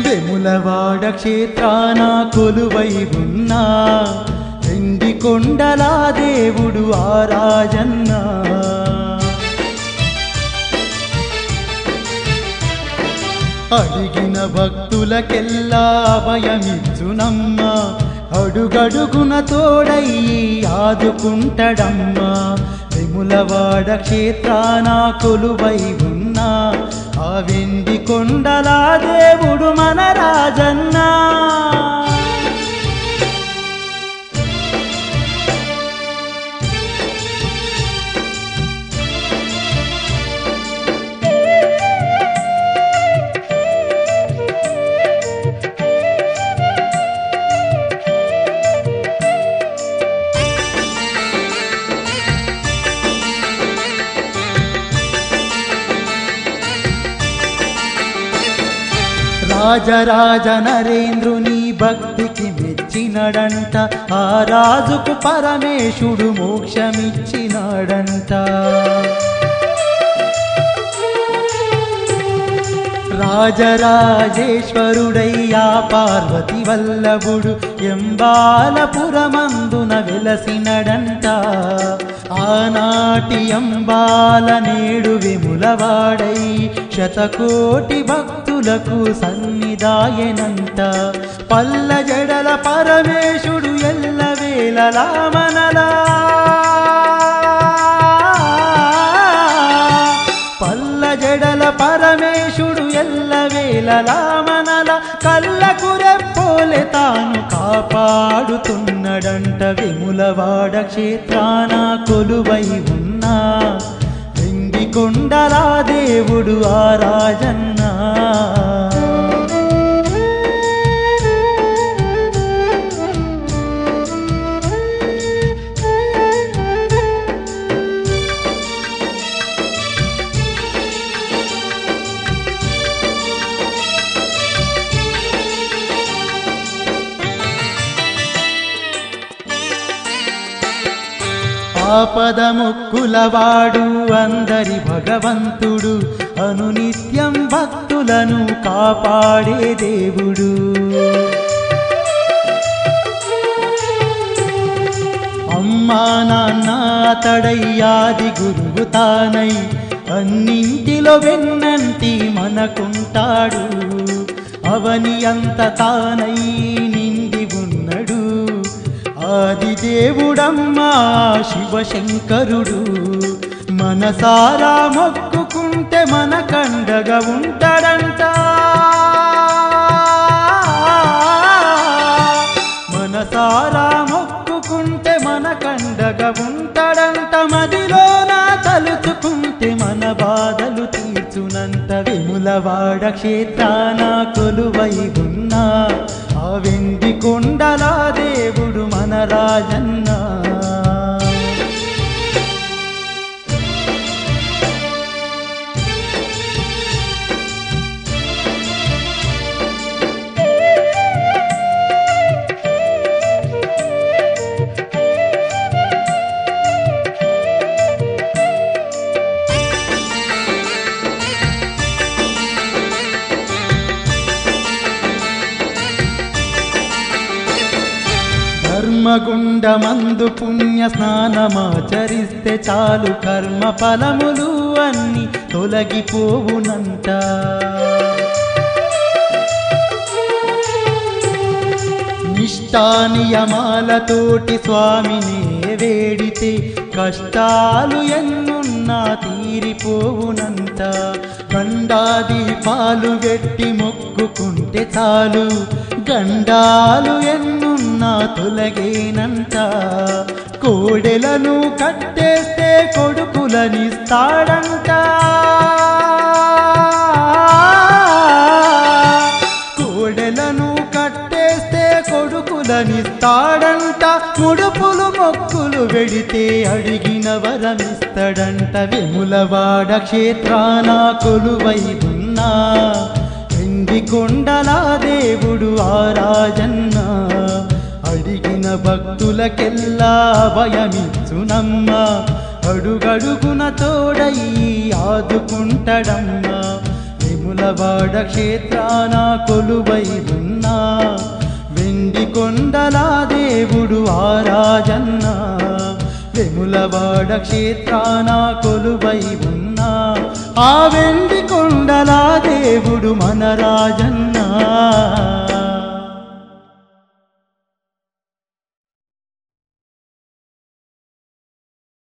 వెములవాడ క్షేత్రాన కొలువై ఉన్నా వెండి కొండలా దేవుడు ఆరాజన్నా అడిగిన భక్తులకెల్లా అభయమిచ్చునమ్మా అడుగడుగున తోడయ్యి ఆదుకుంటడమ్మా విములవాడ క్షేత్రాన కొలువై ఉన్నా ఆ వెండి కొండలా దేవుడు మన రాజన్నా రాజరాజ నరేంద్రుని భక్తికి మెచ్చినడంట ఆ రాజుకు పరమేశుడు మోక్షమిచ్చినాడంట రాజరాజేశ్వరుడయ్యా పార్వతి వల్లభుడు ఎంబాలపురమందున వెలసినడంట ఆనాటి అంబాల నేడు విములవాడై శతకోటి భక్తులకు సన్నిధాయనంట పల్ల జడల పరమేశుడు ఎల్లవేళలా మనలా పల్ల జడల పరమేశుడు ఎల్లవేళలా మనల కళ్ళకు రెప్పోలే తాను కాపాడుతున్నడంట విములవాడ క్షేత్రాన కొలువై ఉన్నా వెండి కొండలా దేవుడు ఆరాజన్నా ఆపద ముక్కులవాడు అందరి భగవంతుడు అనునిత్యం భక్తులను కాపాడే దేవుడు అమ్మా నాన్న అతడయ్యాది గురువు తానై అన్నింటిలో వెన్నంటి మనకుంటాడు అవని అంత తానై నిండి ఉన్నడు ఆది దేవుడమ్మా శివశంకరుడు మనసారా మొక్కుకుంటే మన కండగా ఉంటాడంట మనసారా మొక్కుకుంటే మన కండగా ఉంటాడంట మదిలో నా తలుచుకుంటే మన బాధలు తీర్చునంట విములవాడ క్షేత్రాన కొలువై ఉన్నా ఆ వెండి కొండలా దేవుడు మన రాజన్నా ధర్మగుండమందు పుణ్య స్నానమాచరిస్తే చాలు కర్మ ఫలములు అన్ని తొలగిపోవునంట నిష్టానియమాలతోటి స్వామిని వేడితే కష్టాలు ఎన్నున్నా తీరిపోవునంట గండాది పాలు వెట్టి మొక్కుకుంటే చాలు గండాలు ఎన్నున్నా తొలగేనంట కోడెలను కట్టేస్తే కొడుకులనిస్తాడంట కోడెలను కట్టేస్తే కొడుకులనిస్తాడంట ముడుపులు మొక్కులు వెడితే అడిగిన వరమిస్తాడంట విములవాడ క్షేత్రాన కొలువై ఉన్నా వెండి కొండలా దేవుడు ఆరాజన్నా అడిగిన భక్తులకెల్లా భయమిచ్చునమ్మా అడుగడుగున తోడయి ఆదుకుంటడమ్మా విముల వెములవాడ క్షేత్రాన కొలువై ఉన్నా వెండి కొండలా దేవుడు ఆరాజన్న వెములవాడ క్షేత్రాన కొలువై ఉన్నా ఆ వెండి కొండలా దేవుడు మన రాజన్నా